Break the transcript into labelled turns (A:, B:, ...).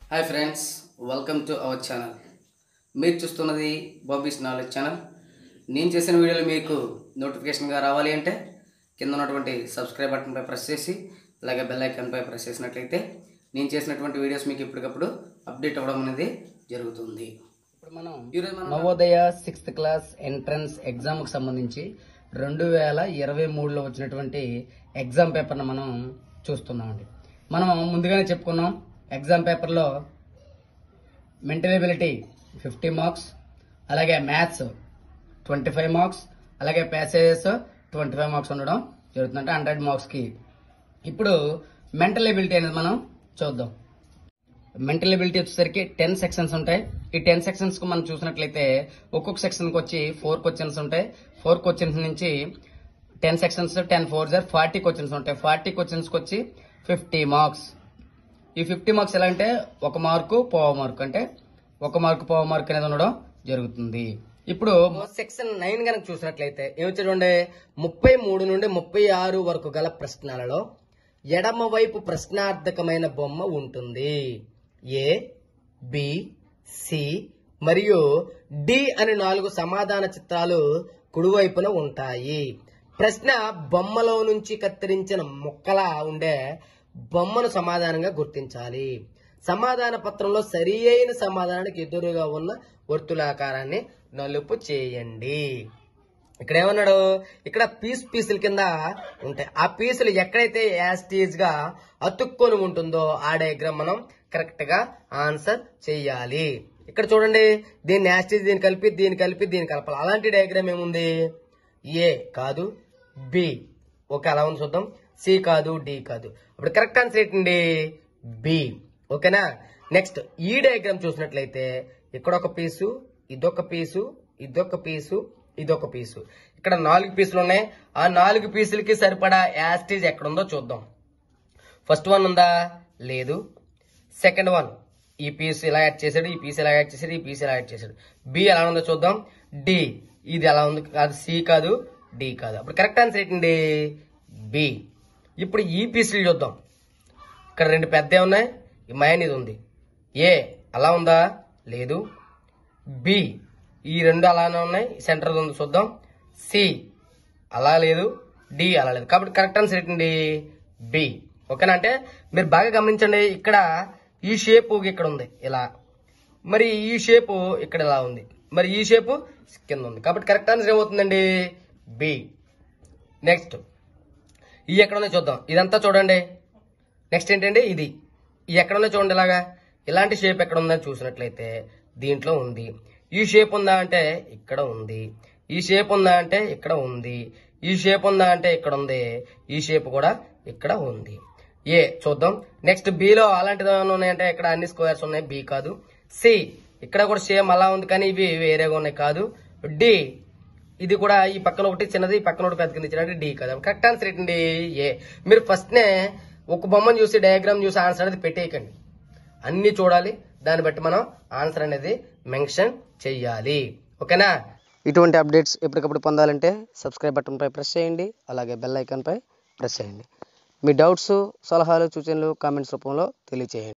A: hi friends welcome to our channel మీరు చూస్తున్నది Bobby's knowledge channel నేను చేసిన వీడియోలు మీకు నోటిఫికేషన్గా రావాలి అంటే కింద ఉన్నటువంటి సబ్స్క్రైబ్ బటన్పై ప్రెస్ చేసి అలాగే బెల్ ఐకాన్పై ప్రెస్ చేసినట్లయితే నేను చేసినటువంటి వీడియోస్ మీకు ఎప్పటికప్పుడు అప్డేట్ అవ్వడం అనేది జరుగుతుంది ఇప్పుడు మనం ఈరోజు మనం నవోదయ సిక్స్త్ క్లాస్ ఎంట్రన్స్ ఎగ్జామ్కి సంబంధించి రెండు వేల ఇరవై మూడులో వచ్చినటువంటి ఎగ్జామ్ పేపర్ను మనం చూస్తున్నామండి మనం ముందుగానే చెప్పుకున్నాం ఎగ్జామ్ పేపర్లో మెంటల్ ఎబిలిటీ ఫిఫ్టీ మార్క్స్ అలాగే మ్యాథ్స్ ట్వంటీ ఫైవ్ మార్క్స్ అలాగే ప్యాసేజెస్ ట్వంటీ ఫైవ్ మార్క్స్ ఉండడం జరుగుతుంది అంటే హండ్రెడ్ మార్క్స్కి ఇప్పుడు మెంటల్ ఎబిలిటీ అనేది మనం చూద్దాం మెంటల్ ఎబిలిటీ వచ్చేసరికి టెన్ సెక్షన్స్ ఉంటాయి ఈ టెన్ సెక్షన్స్ కు మనం చూసినట్లయితే ఒక్కొక్క సెక్షన్ కి వచ్చి ఫోర్ క్వశ్చన్స్ ఉంటాయి ఫోర్ క్వశ్చన్స్ నుంచి టెన్ సెక్షన్స్ టెన్ ఫోర్ జార్ ఫార్టీ క్వశ్చన్స్ ఉంటాయి ఫార్టీ క్వశ్చన్స్ కి వచ్చి ఫిఫ్టీ మార్క్స్ ఈ ఫిఫ్టీ మార్క్స్ ఎలా అంటే ఒక మార్కు పోవ మార్క్ అంటే ఒక మార్కు పోవ మార్క్ అనేది ఉండడం జరుగుతుంది ఇప్పుడు సెక్షన్ నైన్ కనుక చూసినట్లయితే ఏమి చూడండి ముప్పై మూడు నుండి ముప్పై ఆరు వరకు గల ప్రశ్నలలో ఎడమ వైపు ప్రశ్నార్థకమైన బొమ్మ ఉంటుంది ఏ బి సి మరియు డి అని నాలుగు సమాధాన చిత్రాలు కుడివైపున ఉంటాయి ప్రశ్న బొమ్మలో నుంచి కత్తిరించిన ముక్కలా ఉండే బొమ్మను సమాధానంగా గుర్తించాలి సమాధాన పత్రంలో సరి అయిన సమాధానానికి ఎదురుగా ఉన్న వర్తులాకారాన్ని నలుపు చేయండి ఇక్కడ ఏమన్నాడు ఇక్కడ పీస్ పీసుల కింద ఉంటాయి ఆ పీసులు ఎక్కడైతే యాస్టీజ్ గా అతుక్కొని ఉంటుందో ఆ డయాగ్రామ్ మనం కరెక్ట్ గా ఆన్సర్ చెయ్యాలి ఇక్కడ చూడండి దీన్ని యాస్టీజ్ దీన్ని కలిపి దీన్ని కలిపి దీన్ని కలపాలి అలాంటి డయాగ్రామ్ ఏముంది ఏ కాదు బి ఓకే అలా ఉంది చూద్దాం సి కాదు డి కాదు ఇప్పుడు కరెక్ట్ ఆన్సర్ ఏంటండి బి ఓకేనా నెక్స్ట్ ఈ డయాగ్రామ్ చూసినట్లయితే ఇక్కడ ఒక పీసు ఇదొక పీసు ఇదొక పీసు ఇదొక పీసు ఇక్కడ నాలుగు పీసులు ఉన్నాయి ఆ నాలుగు పీసులకి సరిపడా యాస్టేజ్ ఎక్కడ ఉందో చూద్దాం ఫస్ట్ వన్ ఉందా లేదు సెకండ్ వన్ ఈ పీస్ ఇలా యాడ్ చేశాడు ఈ పీస్ ఇలా యాడ్ చేశాడు ఈ పీస్ ఇలా యాడ్ చేశాడు బి ఎలా ఉందో చూద్దాం డి ఇది ఎలా ఉంది కాదు సి కాదు డి కాదు అప్పుడు కరెక్ట్ ఆన్సర్ ఏంటండి బి ఇప్పుడు ఈ పీసులు చూద్దాం ఇక్కడ రెండు పెద్ద ఉన్నాయి ఈ మైన్ ఇది ఉంది ఏ అలా ఉందా లేదు బి ఈ రెండు అలానే ఉన్నాయి సెంటర్ ఉంది చూద్దాం సి అలా లేదు డి అలా లేదు కాబట్టి కరెక్ట్ ఆన్సర్ ఏంటండి బి ఓకేనా అంటే మీరు బాగా గమనించండి ఇక్కడ ఈ షేప్ ఇక్కడ ఉంది ఇలా మరి ఈ షేప్ ఇక్కడ ఇలా ఉంది మరి ఈ షేప్ కింద ఉంది కాబట్టి కరెక్ట్ ఆన్సర్ ఏమవుతుందండి బి నెక్స్ట్ ఈ ఎక్కడ ఉందో చూద్దాం ఇదంతా చూడండి నెక్స్ట్ ఏంటంటే ఇది ఈ ఎక్కడ ఉందో చూడండి ఇలాగా ఇలాంటి షేప్ ఎక్కడ ఉందని చూసినట్లయితే దీంట్లో ఉంది ఈ షేప్ ఉందా అంటే ఇక్కడ ఉంది ఈ షేప్ ఉందా అంటే ఇక్కడ ఉంది ఈ షేప్ ఉందా అంటే ఇక్కడ ఉంది ఈ షేప్ కూడా ఇక్కడ ఉంది ఏ చూద్దాం నెక్స్ట్ బిలో అలాంటిది ఏమైనా ఉన్నాయంటే ఇక్కడ అన్ని స్క్వేర్స్ ఉన్నాయి బి కాదు సి ఇక్కడ కూడా సేమ్ అలా ఉంది కానీ ఇవి వేరేగా ఉన్నాయి కాదు డి ఇది కూడా ఈ పక్కన ఒకటి చిన్నది ఈ పక్కన ఒకటి పెద్ద కింద ఇచ్చినట్టు డి కదా కరెక్ట్ ఆన్సర్ ఏంటండి ఏ మీరు ఫస్ట్ నే ఒక బొమ్మను చూసి డయాగ్రామ్ చూసి ఆన్సర్ అనేది పెట్టేయకండి అన్ని చూడాలి దాన్ని బట్టి మనం ఆన్సర్ అనేది మెన్షన్ చెయ్యాలి ఓకేనా
B: ఇటువంటి అప్డేట్స్ ఎప్పటికప్పుడు పొందాలంటే సబ్స్క్రైబ్ బటన్పై ప్రెస్ చేయండి అలాగే బెల్ ఐకాన్పై ప్రెస్ చేయండి మీ డౌట్స్ సలహాలు సూచనలు కామెంట్స్ రూపంలో తెలియచేయండి